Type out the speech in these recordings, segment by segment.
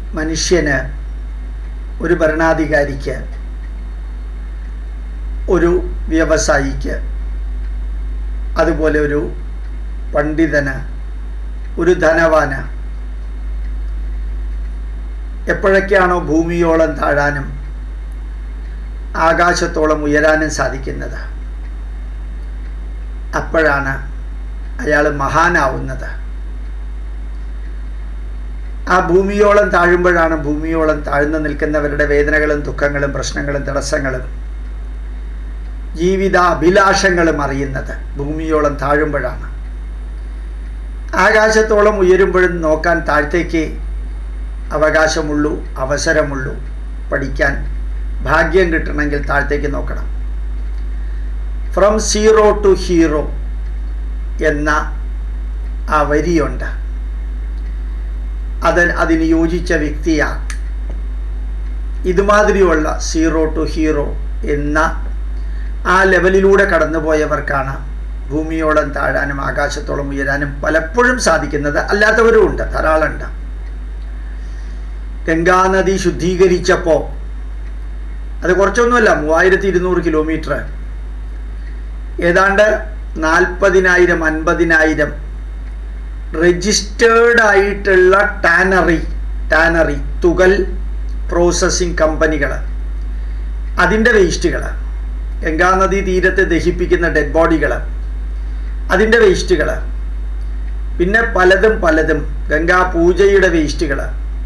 മനുഷ്യന് ഒരു ഭരണാധികാരിക്ക് ഒരു വ്യവസായിക്ക് അതുപോലെ ഒരു പണ്ഡിതന് ഒരു ധനവാന് എപ്പോഴൊക്കെയാണോ ഭൂമിയോളം താഴാനും ആകാശത്തോളം ഉയരാനും സാധിക്കുന്നത് അപ്പോഴാണ് അയാൾ മഹാനാവുന്നത് ആ ഭൂമിയോളം താഴുമ്പോഴാണ് ഭൂമിയോളം താഴ്ന്നു നിൽക്കുന്നവരുടെ വേദനകളും ദുഃഖങ്ങളും പ്രശ്നങ്ങളും തടസ്സങ്ങളും ജീവിത അഭിലാഷങ്ങളും അറിയുന്നത് ഭൂമിയോളം താഴുമ്പോഴാണ് ആകാശത്തോളം ഉയരുമ്പോഴും നോക്കാൻ താഴത്തേക്ക് അവകാശമുള്ളൂ അവസരമുള്ളൂ പഠിക്കാൻ ഭാഗ്യം കിട്ടണമെങ്കിൽ താഴത്തേക്ക് നോക്കണം ഫ്രം സീറോ ടു ഹീറോ എന്ന ആ വരിയുണ്ട് അത് അതിന് യോജിച്ച വ്യക്തിയാണ് ഇതുമാതിരിയുള്ള സീറോ ടു ഹീറോ എന്ന ആ ലെവലിലൂടെ കടന്നുപോയവർക്കാണ് ഭൂമിയോളം താഴാനും ആകാശത്തോളം ഉയരാനും പലപ്പോഴും സാധിക്കുന്നത് അല്ലാത്തവരും ഉണ്ട് ധാരാളമുണ്ട് ഗംഗാനദി ശുദ്ധീകരിച്ചപ്പോൾ അത് കുറച്ചൊന്നുമല്ല മൂവായിരത്തി ഇരുന്നൂറ് കിലോമീറ്റർ ഏതാണ്ട് നാൽപ്പതിനായിരം അൻപതിനായിരം രജിസ്റ്റേർഡ് ആയിട്ടുള്ള ടാനറി ടാനറി തുകൽ പ്രോസസ്സിംഗ് കമ്പനികൾ അതിൻ്റെ വേസ്റ്റുകൾ ഗംഗാനദി തീരത്ത് ദഹിപ്പിക്കുന്ന ഡെഡ് ബോഡികൾ അതിൻ്റെ വേസ്റ്റുകൾ പിന്നെ പലതും പലതും ഗംഗാ പൂജയുടെ വേസ്റ്റുകൾ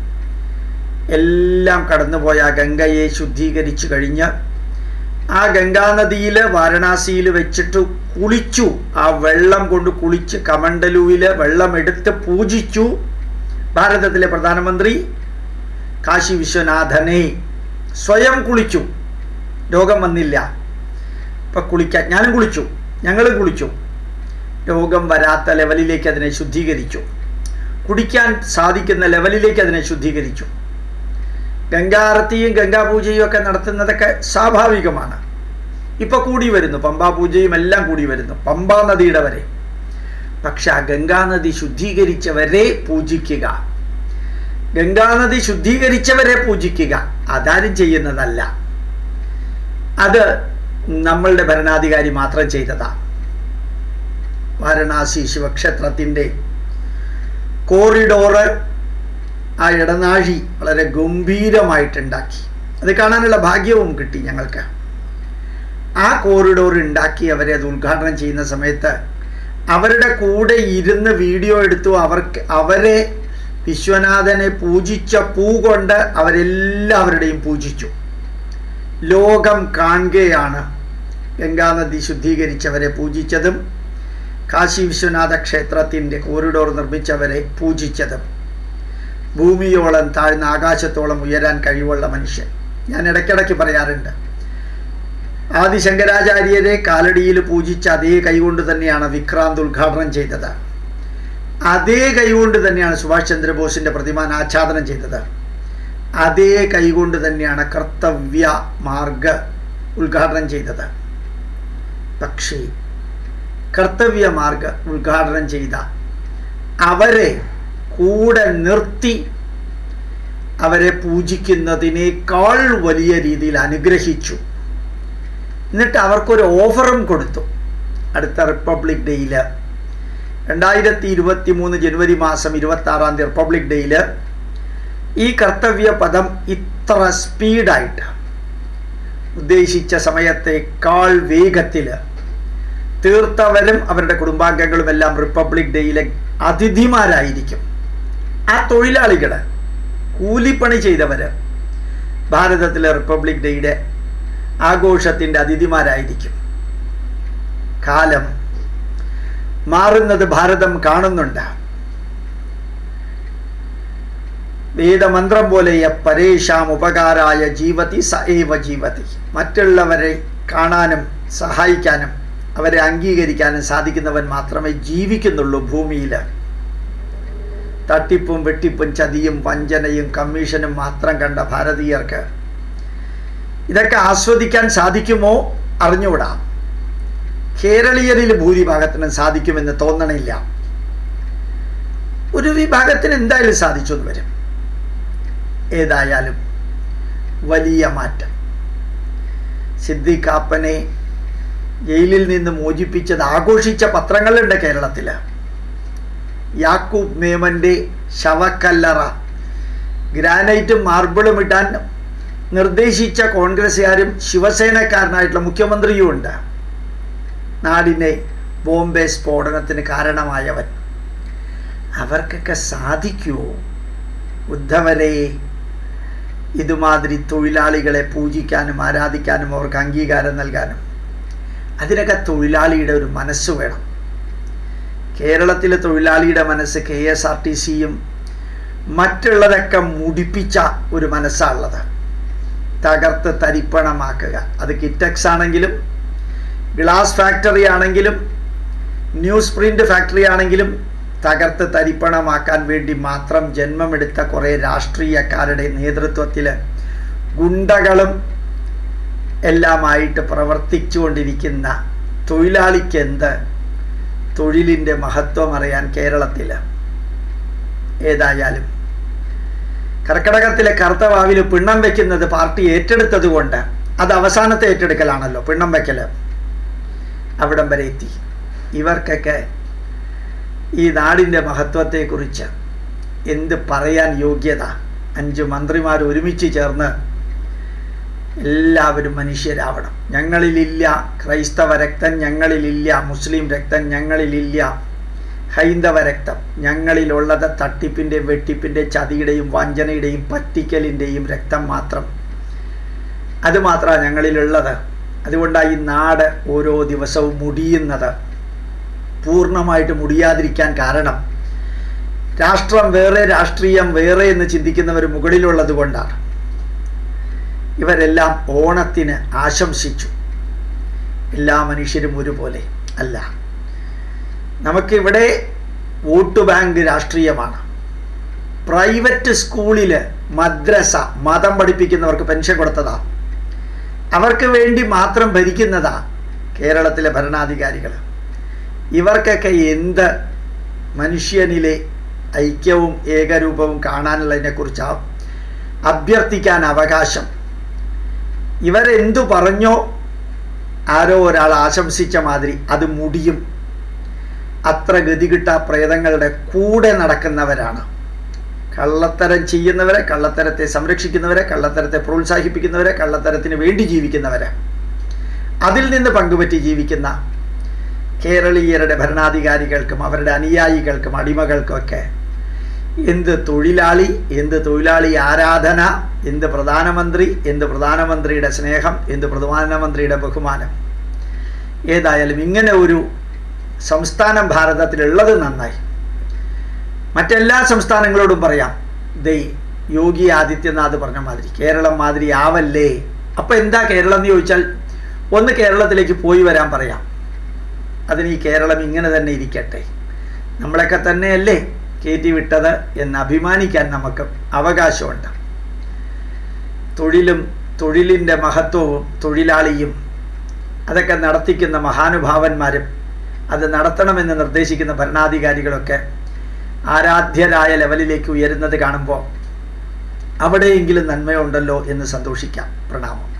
എല്ലാം കടന്നുപോയ ആ ഗംഗയെ ശുദ്ധീകരിച്ചു കഴിഞ്ഞ് ആ ഗംഗാനദിയിൽ വാരണാസിയിൽ വെച്ചിട്ട് കുളിച്ചു ആ വെള്ളം കൊണ്ട് കുളിച്ച് കമണ്ടലുവിൽ വെള്ളം എടുത്ത് പൂജിച്ചു ഭാരതത്തിലെ പ്രധാനമന്ത്രി കാശി വിശ്വനാഥനെ സ്വയം കുളിച്ചു രോഗം വന്നില്ല ഇപ്പം കുളിക്കാൻ ഞാനും കുളിച്ചു ഞങ്ങളും കുളിച്ചു രോഗം വരാത്ത ലെവലിലേക്ക് അതിനെ ശുദ്ധീകരിച്ചു കുടിക്കാൻ സാധിക്കുന്ന ലെവലിലേക്ക് അതിനെ ശുദ്ധീകരിച്ചു ഗംഗാരത്തിയും ഗംഗാപൂജയും ഒക്കെ നടത്തുന്നതൊക്കെ സ്വാഭാവികമാണ് ഇപ്പൊ കൂടി വരുന്നു പമ്പാ പൂജയും എല്ലാം കൂടി വരുന്നു പമ്പാ നദിയുടെ വരെ പക്ഷെ ആ ഗംഗാനദി ശുദ്ധീകരിച്ചവരെ പൂജിക്കുക ഗംഗാനദി ശുദ്ധീകരിച്ചവരെ പൂജിക്കുക അതാരും ചെയ്യുന്നതല്ല അത് നമ്മളുടെ ഭരണാധികാരി മാത്രം ചെയ്തതാണ് വാരണാസി ശിവക്ഷേത്രത്തിൻ്റെ കോറിഡോറ് ആ ഇടനാഴി വളരെ ഗംഭീരമായിട്ടുണ്ടാക്കി അത് കാണാനുള്ള ഭാഗ്യവും കിട്ടി ഞങ്ങൾക്ക് ആ കോറിഡോർ ഉണ്ടാക്കി അവരെ അത് ഉദ്ഘാടനം ചെയ്യുന്ന സമയത്ത് അവരുടെ കൂടെ ഇരുന്ന് വീഡിയോ എടുത്തു അവർക്ക് അവരെ വിശ്വനാഥനെ പൂജിച്ച പൂ കൊണ്ട് അവരെല്ലാവരുടെയും പൂജിച്ചു ലോകം കാണുകയാണ് ഗംഗാനദി ശുദ്ധീകരിച്ചവരെ പൂജിച്ചതും കാശി വിശ്വനാഥ ക്ഷേത്രത്തിൻ്റെ കോറിഡോർ നിർമ്മിച്ചവരെ പൂജിച്ചതും ഭൂമിയോളം താഴ്ന്ന ആകാശത്തോളം ഉയരാൻ കഴിവുള്ള മനുഷ്യൻ ഞാൻ ഇടയ്ക്കിടയ്ക്ക് പറയാറുണ്ട് ആദിശങ്കരാചാര്യരെ കാലടിയിൽ പൂജിച്ച അതേ കൈകൊണ്ട് തന്നെയാണ് വിക്രാന്ത് ഉദ്ഘാടനം ചെയ്തത് അതേ കൈകൊണ്ട് തന്നെയാണ് സുഭാഷ് ചന്ദ്രബോസിന്റെ പ്രതിമ ആച്ഛാദനം ചെയ്തത് അതേ കൈകൊണ്ട് തന്നെയാണ് കർത്തവ്യ മാർഗ ഉദ്ഘാടനം ചെയ്തത് പക്ഷേ കർത്തവ്യ മാർഗ ഉദ്ഘാടനം ചെയ്ത അവരെ കൂടെ നിർത്തി അവരെ പൂജിക്കുന്നതിനേക്കാൾ വലിയ രീതിയിൽ അനുഗ്രഹിച്ചു എന്നിട്ട് അവർക്കൊരു ഓഫറും കൊടുത്തു അടുത്ത റിപ്പബ്ലിക് ഡേയിൽ രണ്ടായിരത്തി ഇരുപത്തി മൂന്ന് ജനുവരി മാസം ഇരുപത്തി ആറാം തീയതി റിപ്പബ്ലിക് ഡേയിൽ ഈ കർത്തവ്യ പദം ഇത്ര സ്പീഡായിട്ട് ഉദ്ദേശിച്ച സമയത്തേക്കാൾ വേഗത്തിൽ തീർത്തവരും അവരുടെ കുടുംബാംഗങ്ങളും എല്ലാം റിപ്പബ്ലിക് ഡേയിലെ അതിഥിമാരായിരിക്കും ആ തൊഴിലാളികൾ കൂലിപ്പണി ചെയ്തവർ ഭാരതത്തിലെ റിപ്പബ്ലിക് ഡേയുടെ ആഘോഷത്തിൻ്റെ അതിഥിമാരായിരിക്കും കാലം മാറുന്നത് ഭാരതം കാണുന്നുണ്ട് വേദമന്ത്രം പോലെ പരേഷാം ഉപകാരായ ജീവതി സ ഏവ ജീവതി മറ്റുള്ളവരെ കാണാനും സഹായിക്കാനും അവരെ അംഗീകരിക്കാനും സാധിക്കുന്നവൻ മാത്രമേ ജീവിക്കുന്നുള്ളൂ ഭൂമിയിൽ തട്ടിപ്പും വെട്ടിപ്പും ചതിയും വഞ്ചനയും കമ്മീഷനും മാത്രം കണ്ട ഭാരതീയർക്ക് ഇതൊക്കെ ആസ്വദിക്കാൻ സാധിക്കുമോ അറിഞ്ഞുകൂടാ കേരളീയരിൽ ഭൂരിഭാഗത്തിനും സാധിക്കുമെന്ന് തോന്നണില്ല ഒരു വിഭാഗത്തിന് എന്തായാലും സാധിച്ചു എന്ന് വരും ഏതായാലും വലിയ മാറ്റം സിദ്ദിഖാപ്പനെ ജയിലിൽ നിന്ന് മോചിപ്പിച്ചത് ആഘോഷിച്ച പത്രങ്ങളുണ്ട് കേരളത്തിൽ യാക്കൂബ് മേമൻ്റെ ശവക്കല്ലറ ഗ്രാനൈറ്റും മാർബിളും ഇടാൻ നിർദ്ദേശിച്ച കോൺഗ്രസ്സുകാരും ശിവസേനക്കാരനായിട്ടുള്ള മുഖ്യമന്ത്രിയും ഉണ്ട് നാടിനെ ബോംബെ സ്ഫോടനത്തിന് കാരണമായവൻ അവർക്കൊക്കെ സാധിക്കുമോ ഉദ്ധവരെ ഇതുമാതിരി തൊഴിലാളികളെ പൂജിക്കാനും ആരാധിക്കാനും അവർക്ക് അംഗീകാരം നൽകാനും അതിനൊക്കെ തൊഴിലാളിയുടെ ഒരു മനസ്സ് വേണം കേരളത്തിലെ തൊഴിലാളിയുടെ മനസ്സ് കെ എസ് ആർ ടി സിയും മറ്റുള്ളതൊക്കെ മുടിപ്പിച്ച ഒരു മനസ്സാണുള്ളത് തകർത്ത് തരിപ്പണമാക്കുക അത് കിറ്റക്സ് ആണെങ്കിലും ഗ്ലാസ് ഫാക്ടറി ആണെങ്കിലും ന്യൂസ് പ്രിൻ്റ് ഫാക്ടറി ആണെങ്കിലും തകർത്ത് തരിപ്പണമാക്കാൻ വേണ്ടി മാത്രം ജന്മമെടുത്ത കുറേ രാഷ്ട്രീയക്കാരുടെ നേതൃത്വത്തിൽ ഗുണ്ടകളും എല്ലാമായിട്ട് പ്രവർത്തിച്ചുകൊണ്ടിരിക്കുന്ന തൊഴിലാളിക്ക് എന്ത് തൊഴിലിൻ്റെ മഹത്വം അറിയാൻ കേരളത്തിൽ ഏതായാലും കർക്കടകത്തിലെ കറുത്തവാവിൽ പിണ്ണം വെക്കുന്നത് പാർട്ടി ഏറ്റെടുത്തത് കൊണ്ട് അത് അവസാനത്തെ ഏറ്റെടുക്കലാണല്ലോ പിണ്ണം വെക്കൽ അവിടം വരെ എത്തി ഇവർക്കൊക്കെ ഈ നാടിൻ്റെ മഹത്വത്തെക്കുറിച്ച് എന്ത് പറയാൻ യോഗ്യത അഞ്ച് മന്ത്രിമാർ ഒരുമിച്ച് ചേർന്ന് എല്ലാവരും മനുഷ്യരാവണം ഞങ്ങളിലില്ല ക്രൈസ്തവ രക്തം ഞങ്ങളിലില്ല മുസ്ലിം രക്തം ഞങ്ങളിലില്ല ഹൈന്ദവ രക്തം ഞങ്ങളിലുള്ളത് തട്ടിപ്പിൻ്റെ വെട്ടിപ്പിൻ്റെ ചതിയുടെയും വഞ്ചനയുടെയും പറ്റിക്കലിൻ്റെയും രക്തം മാത്രം അത് മാത്രമാണ് ഞങ്ങളിലുള്ളത് അതുകൊണ്ടാണ് ഈ നാട് ഓരോ ദിവസവും മുടിയുന്നത് പൂർണ്ണമായിട്ട് മുടിയാതിരിക്കാൻ കാരണം രാഷ്ട്രം വേറെ രാഷ്ട്രീയം വേറെ എന്ന് ചിന്തിക്കുന്നവർ മുകളിലുള്ളത് കൊണ്ടാണ് ഇവരെല്ലാം ഓണത്തിന് ആശംസിച്ചു എല്ലാ മനുഷ്യരും ഒരുപോലെ അല്ല നമുക്കിവിടെ വോട്ട് ബാങ്ക് രാഷ്ട്രീയമാണ് പ്രൈവറ്റ് സ്കൂളിൽ മദ്രസ മതം പഠിപ്പിക്കുന്നവർക്ക് പെൻഷൻ കൊടുത്തതാ അവർക്ക് വേണ്ടി മാത്രം ഭരിക്കുന്നതാ കേരളത്തിലെ ഭരണാധികാരികൾ ഇവർക്കൊക്കെ എന്ത് മനുഷ്യനിലെ ഐക്യവും ഏകരൂപവും കാണാനുള്ളതിനെക്കുറിച്ച് അഭ്യർത്ഥിക്കാൻ അവകാശം ഇവരെന്തു പറഞ്ഞോ ആരോ ഒരാൾ ആശംസിച്ച മാതിരി അത് മുടിയും അത്ര ഗതികിട്ട പ്രേതങ്ങളുടെ കൂടെ നടക്കുന്നവരാണ് കള്ളത്തരം ചെയ്യുന്നവരെ കള്ളത്തരത്തെ സംരക്ഷിക്കുന്നവരെ കള്ളത്തരത്തെ പ്രോത്സാഹിപ്പിക്കുന്നവരെ കള്ളത്തരത്തിന് വേണ്ടി ജീവിക്കുന്നവരെ അതിൽ നിന്ന് പങ്കുപറ്റി ജീവിക്കുന്ന കേരളീയരുടെ ഭരണാധികാരികൾക്കും അവരുടെ അനുയായികൾക്കും അടിമകൾക്കൊക്കെ എന്ത് തൊഴിലാളി എന്ത് തൊഴിലാളി ആരാധന എന്ത് പ്രധാനമന്ത്രി എന്ത് പ്രധാനമന്ത്രിയുടെ സ്നേഹം എന്ത് പ്രധാനമന്ത്രിയുടെ ബഹുമാനം ഏതായാലും ഇങ്ങനെ ഒരു സംസ്ഥാനം ഭാരതത്തിലുള്ളത് നന്നായി മറ്റെല്ലാ സംസ്ഥാനങ്ങളോടും പറയാം ദൈ യോഗി ആദിത്യനാഥ് പറഞ്ഞ മാതിരി കേരളം മാതിരി ആവല്ലേ അപ്പം എന്താ കേരളം എന്ന് ചോദിച്ചാൽ ഒന്ന് കേരളത്തിലേക്ക് പോയി വരാൻ പറയാം അതിന് ഈ കേരളം ഇങ്ങനെ തന്നെ ഇരിക്കട്ടെ നമ്മളൊക്കെ തന്നെയല്ലേ കയറ്റി വിട്ടത് എന്ന് അഭിമാനിക്കാൻ നമുക്ക് അവകാശമുണ്ട് തൊഴിലും തൊഴിലിൻ്റെ മഹത്വവും തൊഴിലാളിയും അതൊക്കെ നടത്തിക്കുന്ന മഹാനുഭാവന്മാരും അത് നടത്തണമെന്ന് നിർദ്ദേശിക്കുന്ന ഭരണാധികാരികളൊക്കെ ആരാധ്യരായ ലെവലിലേക്ക് ഉയരുന്നത് കാണുമ്പോൾ അവിടെയെങ്കിലും നന്മയുണ്ടല്ലോ എന്ന് സന്തോഷിക്കാം പ്രണാമം